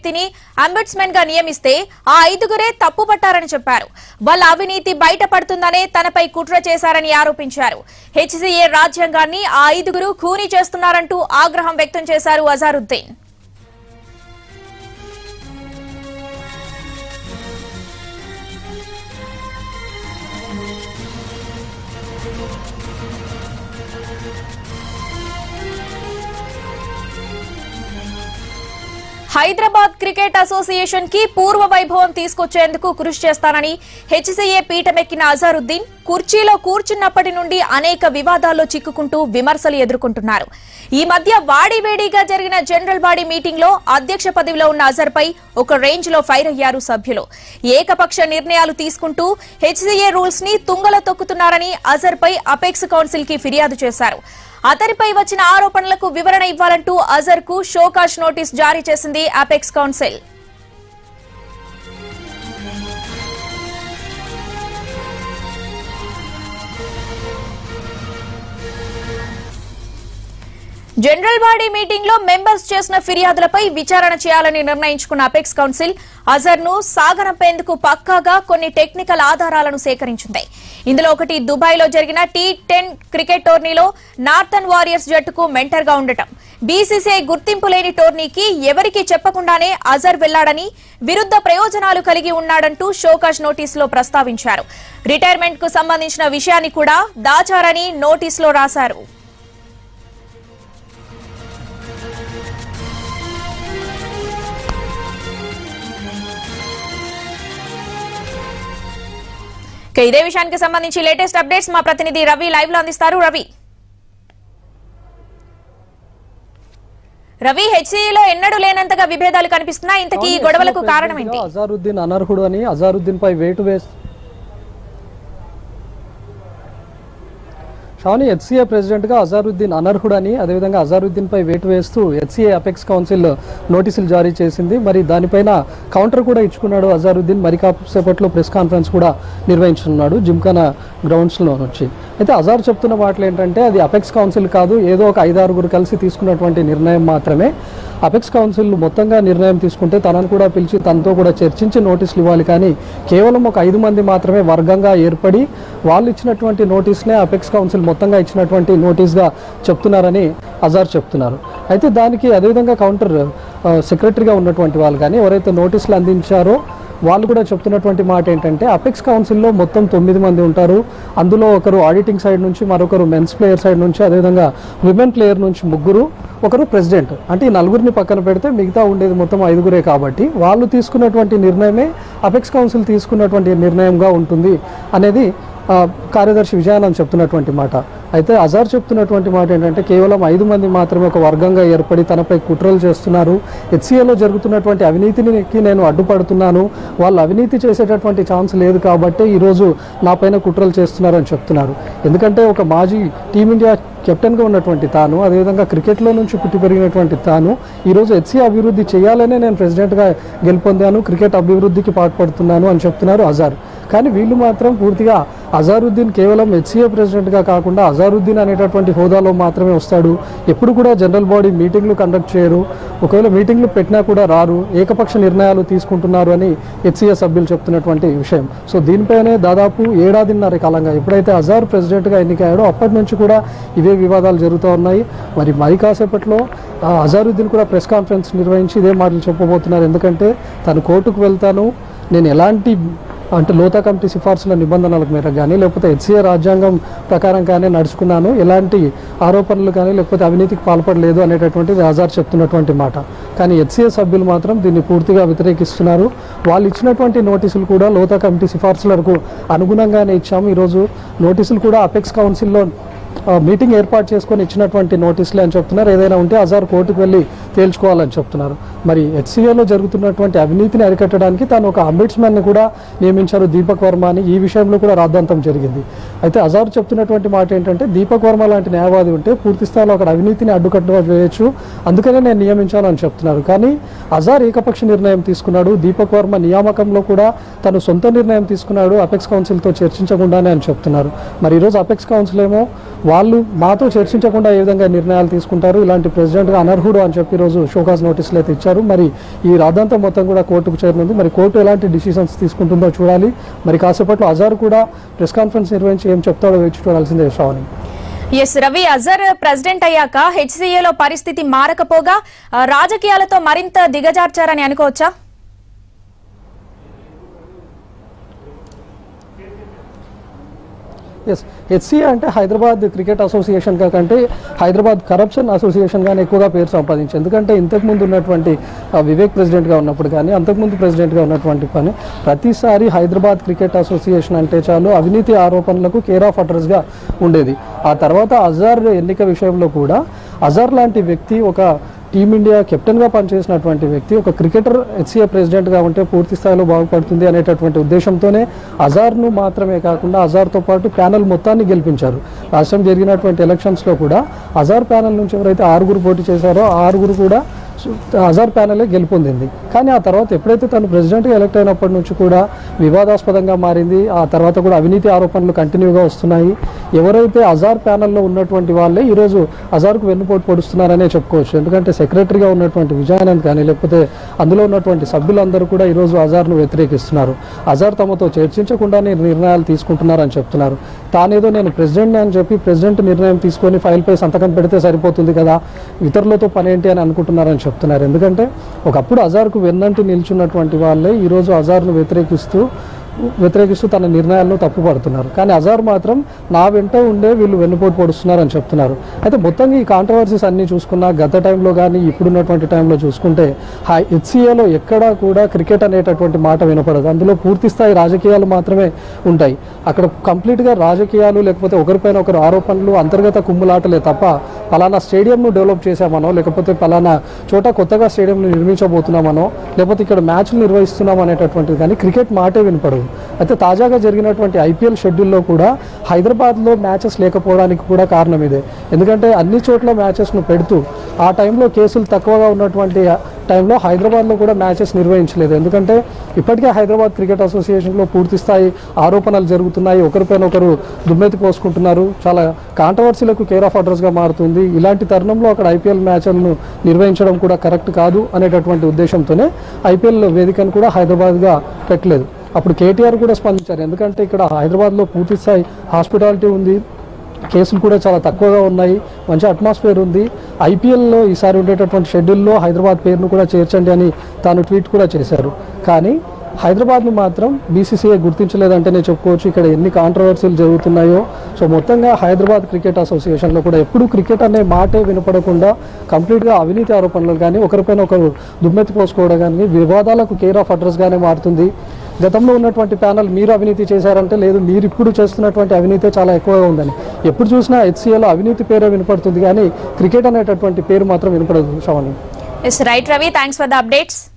వ్యక్తిని అంబుడ్స్మెన్ గా నియమిస్తే ఆ ఐదుగురే తప్పు పట్టారని చెప్పారు వాళ్ళ అవినీతి బయటపడుతుందనే తనపై కుట్ర చేశారని ఆరోపించారు హెచ్సీఏ రాజ్యాంగాన్ని ఆ ఐదుగురు ఖూనీ చేస్తున్నారంటూ ఆగ్రహం వ్యక్తం చేశారు అజారుద్దీన్ హైదరాబాద్ క్రికెట్ అసోసియేషన్ కి పూర్వ వైభవం తీసుకొచ్చేందుకు కృషి చేస్తానని హెచ్సీఏ పీఠమెక్కిన అజారుద్దీన్ కుర్చీలో కూర్చున్నప్పటి నుండి అనేక వివాదాల్లో చిక్కుకుంటూ విమర్శలు ఎదుర్కొంటున్నారు ఈ మధ్య వాడివేడిగా జరిగిన జనరల్ బాడీ మీటింగ్ లో అధ్యక్ష పదవిలో ఉన్న అజర్ పై ఒక రేంజ్ లో ఫైర్ అయ్యారు సభ్యులు ఏకపక్ష నిర్ణయాలు తీసుకుంటూ హెచ్సీఏ రూల్స్ ని తుంగలో తొక్కుతున్నారని అజర్ పై అపెక్స్ కౌన్సిల్ కి ఫిర్యాదు చేశారు అతనిపై వచ్చిన ఆరోపణలకు వివరణ ఇవ్వాలంటూ అజర్ కు షోకాష్ నోటీస్ జారీ చేసింది apex council general body meeting లో మెంబర్స్ చేసిన ఫిర్యాదులపై విచారణ చేయాలని నిర్ణయించుకున్న అపెక్స్ కౌన్సిల్ అజర్ ను సాగనంపేందుకు పక్కాగా కొన్ని టెక్నికల్ ఆధారాలను సేకరించింది ఇందులో ఒకటి దుబాయ్ లో జరిగిన టీ టెన్ క్రికెట్ టోర్నీలో నార్థన్ వారియర్స్ జట్టుకు మెంటర్ గా ఉండటం బీసీసీఐ గుర్తింపు లేని టోర్నీకి ఎవరికీ చెప్పకుండానే అజర్ వెళ్లాడని విరుద్ధ ప్రయోజనాలు కలిగి ఉన్నాడంటూ షోకాష్ నోటీసులో ప్రస్తావించారు రిటైర్మెంట్ కు సంబంధించిన విషయాన్ని కూడా దాచారని నోటీసులో రాశారు ఇక ఇదే విషయానికి సంబంధించి లేటెస్ట్ అప్డేట్స్ మా ప్రతినిధి రవి లైవ్ లో అందిస్తారు రవి రవి హెచ్సీలో ఎన్నడూ లేనంతగా విభేదాలు కనిపిస్తున్నాయి ఇంతకీ ఈ గొడవలకు కారణం ఏంటి అజారుద్దీన్ అనర్హుడు అని అజారుద్దీన్ పై వేటు వేసి షాని హెచ్సీఏ ప్రెసిడెంట్గా అజారుద్దీన్ అనర్హుడని అదేవిధంగా అజారుద్దీన్ పై వేటు వేస్తూ హెచ్సీఏ అపెక్స్ కౌన్సిల్ నోటీసులు జారీ చేసింది మరి దానిపైన కౌంటర్ కూడా ఇచ్చుకున్నాడు అజారుద్దీన్ మరి కాసేపట్లో ప్రెస్ కాన్ఫరెన్స్ కూడా నిర్వహించున్నాడు జిమ్ఖానా గ్రౌండ్స్లో నుంచి అయితే అజార్ చెప్తున్న మాటలు ఏంటంటే అది అపెక్స్ కౌన్సిల్ కాదు ఏదో ఒక ఐదారుగురు కలిసి తీసుకున్నటువంటి నిర్ణయం మాత్రమే అపెక్స్ కౌన్సిల్ మొత్తంగా నిర్ణయం తీసుకుంటే తనను కూడా పిలిచి తనతో కూడా చర్చించి నోటీసులు ఇవ్వాలి కానీ కేవలం ఒక ఐదు మంది మాత్రమే వర్గంగా ఏర్పడి వాళ్ళు ఇచ్చినటువంటి నోటీస్నే అపెక్స్ కౌన్సిల్ మొత్తంగా ఇచ్చినటువంటి నోటీస్గా చెప్తున్నారని అజార్ చెప్తున్నారు అయితే దానికి అదేవిధంగా కౌంటర్ ఆ, సెక్రటరీగా ఉన్నటువంటి వాళ్ళు కానీ ఎవరైతే నోటీసులు అందించారో వాళ్ళు కూడా చెప్తున్నటువంటి మాట ఏంటంటే అపెక్స్ కౌన్సిల్లో మొత్తం తొమ్మిది మంది ఉంటారు అందులో ఒకరు ఆడిటింగ్ సైడ్ నుంచి మరొకరు మెన్స్ ప్లేయర్ సైడ్ నుంచి అదేవిధంగా విమెన్ ప్లేయర్ నుంచి ముగ్గురు ఒకరు ప్రెసిడెంట్ అంటే ఈ నలుగురిని పక్కన పెడితే మిగతా ఉండేది మొత్తం ఐదుగురే కాబట్టి వాళ్ళు తీసుకున్నటువంటి నిర్ణయమే అపెక్స్ కౌన్సిల్ తీసుకున్నటువంటి నిర్ణయంగా ఉంటుంది అనేది ఆ, కార్యదర్శి విజయానంద్ చెప్తున్నటువంటి మాట అయితే అజార్ చెప్తున్నటువంటి మాట ఏంటంటే కేవలం ఐదు మంది మాత్రమే ఒక వర్గంగా ఏర్పడి తనపై కుట్రలు చేస్తున్నారు హెచ్సిఏలో జరుగుతున్నటువంటి అవినీతికి నేను అడ్డుపడుతున్నాను వాళ్ళు అవినీతి చేసేటటువంటి ఛాన్స్ లేదు కాబట్టి ఈరోజు నా పైన కుట్రలు చేస్తున్నారని చెప్తున్నారు ఎందుకంటే ఒక మాజీ టీమిండియా కెప్టెన్గా ఉన్నటువంటి తాను అదేవిధంగా క్రికెట్లో నుంచి పుట్టి పెరిగినటువంటి తాను ఈరోజు హెచ్సీ అభివృద్ధి చేయాలనే నేను ప్రెసిడెంట్గా గెలుపొందాను క్రికెట్ అభివృద్ధికి పాటుపడుతున్నాను అని చెప్తున్నారు అజార్ కానీ వీళ్ళు మాత్రం పూర్తిగా అజారుద్దీన్ కేవలం హెచ్సీఏ ప్రెసిడెంట్గా కాకుండా అజారుద్దీన్ అనేటటువంటి హోదాలో మాత్రమే వస్తాడు ఎప్పుడు కూడా జనరల్ బాడీ మీటింగ్లు కండక్ట్ చేయరు ఒకవేళ మీటింగ్లు పెట్టినా కూడా రారు ఏకపక్ష నిర్ణయాలు తీసుకుంటున్నారు అని హెచ్సీఏ సభ్యులు చెప్తున్నటువంటి విషయం సో దీనిపైనే దాదాపు ఏడాదిన్నర కాలంగా ఎప్పుడైతే అజార్ ప్రెసిడెంట్గా ఎన్నికయ్యాడో అప్పటి నుంచి కూడా ఇవే వివాదాలు జరుగుతూ ఉన్నాయి మరి మరి కాసేపట్లో ఆ, అజారుద్దీన్ కూడా ప్రెస్ కాన్ఫరెన్స్ నిర్వహించి ఇదే మాటలు చెప్పబోతున్నారు ఎందుకంటే తను కోర్టుకు వెళ్తాను నేను ఎలాంటి అంటే లోతా కమిటీ సిఫార్సుల నిబంధనలకు మేరకు కానీ లేకపోతే హెచ్సీఏ రాజ్యాంగం ప్రకారం కానీ నడుచుకున్నాను ఎలాంటి ఆరోపణలు కానీ లేకపోతే అవినీతికి పాల్పడలేదు అనేటటువంటిది ఆజార్ చెప్తున్నటువంటి మాట కానీ హెచ్సీఏ సభ్యులు మాత్రం దీన్ని పూర్తిగా వ్యతిరేకిస్తున్నారు వాళ్ళు ఇచ్చినటువంటి నోటీసులు కూడా లోతా కమిటీ సిఫార్సులకు అనుగుణంగానే ఇచ్చాము ఈరోజు నోటీసులు కూడా అపెక్స్ కౌన్సిల్లో ఆ, మీటింగ్ ఏర్పాటు చేసుకొని ఇచ్చినటువంటి నోటీసులే అని చెప్తున్నారు ఏదైనా ఉంటే అజార్ కోర్టుకు వెళ్ళి తేల్చుకోవాలని చెప్తున్నారు మరి హెచ్సీఏలో జరుగుతున్నటువంటి అవినీతిని అరికట్టడానికి తాను ఒక అంబేడ్స్మెన్ని కూడా నియమించారు దీపక్ వర్మ అని ఈ విషయంలో కూడా రాద్ధాంతం జరిగింది అయితే అజార్ చెప్తున్నటువంటి మాట ఏంటంటే దీపక్ వర్మ లాంటి న్యాయవాది ఉంటే పూర్తి స్థాయిలో అక్కడ అవినీతిని అడ్డుకట్ట వేయచ్చు అందుకనే నేను నియమించాలని చెప్తున్నారు కానీ అజార్ ఏకపక్ష నిర్ణయం తీసుకున్నాడు దీపక్ వర్మ నియామకంలో కూడా తను సొంత నిర్ణయం తీసుకున్నాడు అపెక్స్ కౌన్సిల్తో చర్చించకుండానే అని చెప్తున్నారు మరి ఈరోజు అపెక్స్ కౌన్సిల్ ఏమో వాళ్ళు మాతో చర్చించకుండా ఏ విధంగా నిర్ణయాలు తీసుకుంటారు ఇలాంటి ప్రెసిడెంట్గా అనర్హుడు అని చెప్పి ఈరోజు షోకాజ్ నోటీసులు అయితే ఇచ్చారు మరి ఈ రాద్ధాంతం మొత్తం కూడా కోర్టుకు చేరనుంది మరి కోర్టు ఎలాంటి డిసిషన్స్ తీసుకుంటుందో చూడాలి మరి కాసేపట్లో అజార్ కూడా ప్రెస్ కాన్ఫరెన్స్ నిర్వహించి ఏం చెప్తాడో వేచి చూడాల్సిందే శ్రావణి ఎస్ రవి అజర్ ప్రెసిడెంట్ అయ్యాక హెచ్సీఏలో పరిస్థితి మారకపోగా ఆ, రాజకీయాలతో మరింత దిగజార్చారని అనుకోవచ్చా ఎస్ హెచ్సిఏ అంటే హైదరాబాద్ క్రికెట్ అసోసియేషన్ కంటే హైదరాబాద్ కరప్షన్ అసోసియేషన్ గానే ఎక్కువగా పేరు సంపాదించింది ఎందుకంటే ఇంతకుముందు ఉన్నటువంటి ఆ, వివేక్ ప్రెసిడెంట్గా ఉన్నప్పుడు కానీ అంతకుముందు ప్రెసిడెంట్గా ఉన్నటువంటి కానీ ప్రతిసారి హైదరాబాద్ క్రికెట్ అసోసియేషన్ అంటే చాలు అవినీతి ఆరోపణలకు కేర్ ఆఫ్ అడ్రస్గా ఉండేది ఆ తర్వాత అజార్ ఎన్నిక విషయంలో కూడా అజార్ లాంటి వ్యక్తి ఒక టీమిండియా కెప్టెన్గా పనిచేసినటువంటి వ్యక్తి ఒక క్రికెటర్ హెచ్సిఏ ప్రెసిడెంట్గా ఉంటే పూర్తి స్థాయిలో బాగుపడుతుంది అనేటటువంటి ఉద్దేశంతోనే అజార్ను మాత్రమే కాకుండా అజార్తో పాటు ప్యానెల్ మొత్తాన్ని గెలిపించారు లాస్ట్ టైం జరిగినటువంటి ఎలక్షన్స్లో కూడా అజార్ ప్యానెల్ నుంచి ఎవరైతే ఆరుగురు పోటీ చేశారో ఆ ఆరుగురు కూడా సు- అజార్ ప్యానెలే గెలుపొందింది కానీ ఆ తర్వాత ఎప్పుడైతే తను ప్రెసిడెంట్గా ఎలక్ట్ అయినప్పటి నుంచి కూడా వివాదాస్పదంగా మారింది ఆ తర్వాత కూడా అవినీతి ఆరోపణలు కంటిన్యూగా వస్తున్నాయి ఎవరైతే అజార్ ప్యానెల్లో ఉన్నటువంటి వాళ్ళే ఈరోజు అజార్కు వెన్నుపోటు పొడుస్తున్నారనే చెప్పుకోవచ్చు ఎందుకంటే సెక్రటరీగా ఉన్నటువంటి విజయానంద్ కానీ లేకపోతే అందులో ఉన్నటువంటి సభ్యులందరూ కూడా ఈరోజు అజార్ను వ్యతిరేకిస్తున్నారు అజార్ తమతో చర్చించకుండానే నిర్ణయాలు తీసుకుంటున్నారని చెప్తున్నారు తానేదో నేను ప్రెసిడెంట్ అని చెప్పి ప్రెసిడెంట్ నిర్ణయం తీసుకొని ఫైల్పై సంతకం పెడితే సరిపోతుంది కదా ఇతరులతో పని ఏంటి అని అనుకుంటున్నారని చెప్తున్నారు ఎందుకంటే ఒకప్పుడు అజార్కు వెన్నంటి నిల్చున్నటువంటి వాళ్ళే ఈరోజు అజార్ను వ్యతిరేకిస్తూ వ్యతిరేకిస్తూ తన నిర్ణయాలను తప్పుపడుతున్నారు కానీ అజార్ మాత్రం నా వెంట ఉండే వీళ్ళు వెన్నుపోటు పొడుస్తున్నారని చెప్తున్నారు అయితే మొత్తంగా ఈ కాంట్రవర్సీస్ అన్ని చూసుకున్నా గత టైంలో కానీ ఇప్పుడున్నటువంటి టైంలో చూసుకుంటే హెచ్సిఏలో ఎక్కడా కూడా క్రికెట్ అనేటటువంటి మాట వినపడదు అందులో పూర్తి స్థాయి రాజకీయాలు మాత్రమే ఉంటాయి అక్కడ కంప్లీట్గా రాజకీయాలు లేకపోతే ఒకరిపైన ఒకరు ఆరోపణలు అంతర్గత కుమ్ములాటలే తప్ప పలానా స్టేడియంను డెవలప్ చేశామనో లేకపోతే పలానా చోట కొత్తగా స్టేడియంను నిర్మించబోతున్నామనో లేకపోతే ఇక్కడ మ్యాచ్లు నిర్వహిస్తున్నాం అనేటటువంటిది కానీ క్రికెట్ మాటే వినపడదు అయితే తాజాగా జరిగినటువంటి ఐపీఎల్ షెడ్యూల్లో కూడా హైదరాబాద్లో మ్యాచెస్ లేకపోవడానికి కూడా కారణం ఇదే ఎందుకంటే అన్ని చోట్ల మ్యాచెస్ను పెడుతూ ఆ టైంలో కేసులు తక్కువగా ఉన్నటువంటి టైంలో హైదరాబాద్లో కూడా మ్యాచెస్ నిర్వహించలేదు ఎందుకంటే ఇప్పటికే హైదరాబాద్ క్రికెట్ అసోసియేషన్లో పూర్తి స్థాయి ఆరోపణలు జరుగుతున్నాయి ఒకరిపైన ఒకరు దుమ్మెత్తి పోసుకుంటున్నారు చాలా కాంట్రవర్సీలకు కేర్ ఆఫ్ అడ్రస్గా మారుతుంది ఇలాంటి తరుణంలో అక్కడ ఐపీఎల్ మ్యాచ్లను నిర్వహించడం కూడా కరెక్ట్ కాదు అనేటటువంటి ఉద్దేశంతోనే ఐపీఎల్ వేదికను కూడా హైదరాబాద్గా పెట్టలేదు అప్పుడు కేటీఆర్ కూడా స్పందించారు ఎందుకంటే ఇక్కడ హైదరాబాద్లో పూర్తి స్థాయి హాస్పిటాలిటీ ఉంది కేసులు కూడా చాలా తక్కువగా ఉన్నాయి మంచి అట్మాస్ఫియర్ ఉంది ఐపీఎల్లో ఈసారి ఉండేటటువంటి షెడ్యూల్లో హైదరాబాద్ పేరును కూడా చేర్చండి అని తాను ట్వీట్ కూడా చేశారు కానీ హైదరాబాద్ను మాత్రం బీసీసీఐ గుర్తించలేదంటేనే చెప్పుకోవచ్చు ఇక్కడ ఎన్ని కాంట్రవర్సీలు జరుగుతున్నాయో సో మొత్తంగా హైదరాబాద్ క్రికెట్ అసోసియేషన్లో కూడా ఎప్పుడూ క్రికెట్ అనే మాటే వినపడకుండా కంప్లీట్గా అవినీతి ఆరోపణలు కానీ ఒకరిపైన ఒకరు దుమ్మెత్తి పోసుకోవడం కానీ వివాదాలకు కేర్ ఆఫ్ అడ్రస్గానే మారుతుంది గతంలో ఉన్నటువంటి ప్యానల్ మీరు అవినీతి చేశారంటే లేదు మీరు ఇప్పుడు చేస్తున్నటువంటి అవినీతి చాలా ఎక్కువగా ఉందని ఎప్పుడు చూసినా హెచ్సిఏలో అవినీతి పేరే వినపడుతుంది కానీ క్రికెట్ అనేటటువంటి పేరు మాత్రం వినపడదు Sravani S right Ravi thanks for the updates